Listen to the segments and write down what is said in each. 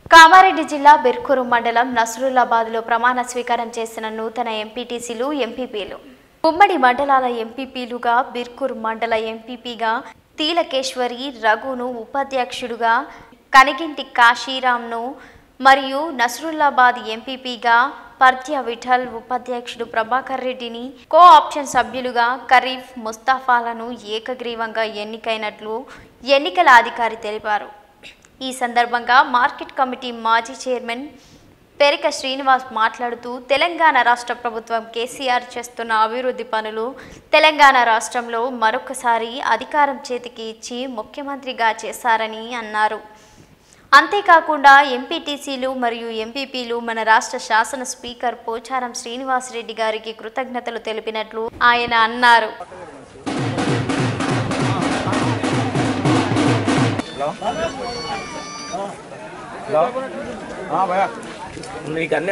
కామారెడ్డి జిల్లా బెర్కూరు మండలం నసరుల్లాబాద్లో ప్రమాణ స్వీకారం చేసిన నూతన ఎంపీటీసీలు ఎంపీపీలు ఉమ్మడి మండలాల ఎంపీపీలుగా బిర్కూర్ మండల ఎంపీపీగా తీలకేశ్వరి రఘును ఉపాధ్యక్షుడుగా కనిగింటి కాశీరాంను మరియు నసరుల్లాబాద్ ఎంపీపీగా పర్త్య విఠల్ ఉపాధ్యక్షుడు ప్రభాకర్ రెడ్డిని కో ఆప్షన్ సభ్యులుగా ఖరీఫ్ ముస్తాఫాలను ఏకగ్రీవంగా ఎన్నికైనట్లు ఎన్నికల అధికారి తెలిపారు ఈ సందర్భంగా మార్కెట్ కమిటీ మాజీ చైర్మన్ పెరిక శ్రీనివాస్ మాట్లాడుతూ తెలంగాణ రాష్ట్ర ప్రభుత్వం కేసీఆర్ చేస్తున్న అభివృద్ధి పనులు తెలంగాణ రాష్ట్రంలో మరొకసారి అధికారం చేతికి ఇచ్చి ముఖ్యమంత్రిగా చేశారని అన్నారు అంతేకాకుండా ఎంపీటీసీలు మరియు ఎంపీపీలు మన రాష్ట్ర శాసన స్పీకర్ పోచారం శ్రీనివాస్ రెడ్డి గారికి కృతజ్ఞతలు తెలిపినట్లు ఆయన అన్నారు నీకు అన్నీ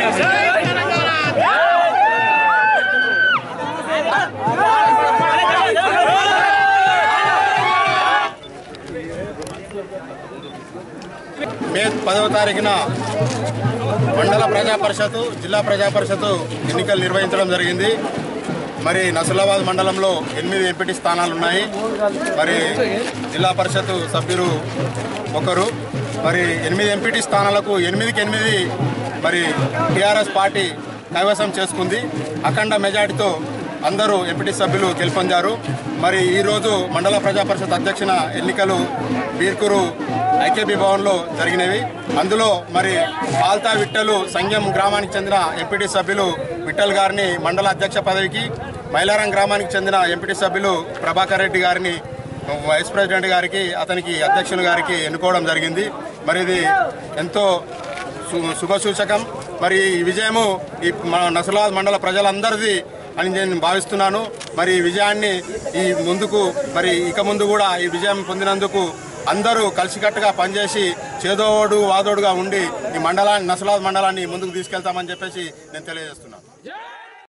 మే పదవ తారీఖున మండల ప్రజా పరిషత్తు జిల్లా ప్రజా పరిషత్తు ఎన్నికలు నిర్వహించడం జరిగింది మరి నసులాబాద్ మండలంలో ఎనిమిది ఎంపీటీ స్థానాలు ఉన్నాయి మరి జిల్లా పరిషత్తు సభ్యులు ఒకరు మరి ఎనిమిది ఎంపీటీ స్థానాలకు ఎనిమిదికి ఎనిమిది మరి టీఆర్ఎస్ పార్టీ కైవసం చేసుకుంది అఖండ మెజార్టీతో అందరూ ఎంపీటీ సభ్యులు గెలుపొందారు మరి ఈరోజు మండల ప్రజా పరిషత్ అధ్యక్షున ఎన్నికలు బీర్కూరు ఐకేపీ భవన్లో జరిగినవి అందులో మరి పాల్తా విట్టలు సంఘం గ్రామానికి చెందిన ఎంపీటీ సభ్యులు విఠల్ గారిని మండల అధ్యక్ష పదవికి మైలారం గ్రామానికి చెందిన ఎంపీటీ సభ్యులు ప్రభాకర్ రెడ్డి గారిని వైస్ ప్రెసిడెంట్ గారికి అతనికి అధ్యక్షులు గారికి ఎన్నుకోవడం జరిగింది మరి ఇది ఎంతో సు- శుభసూచకం మరి ఈ విజయము ఈ మన నసలాబాద్ మండల ప్రజలందరిది అని నేను భావిస్తున్నాను మరి ఈ విజయాన్ని ఈ ముందుకు మరి ఇక ముందు కూడా ఈ విజయం పొందినందుకు అందరూ కలిసికట్టుగా పనిచేసి చేదోడు వాదోడుగా ఉండి ఈ మండలాన్ని నసలాబాద్ మండలాన్ని ముందుకు తీసుకెళ్తామని చెప్పేసి నేను తెలియజేస్తున్నాను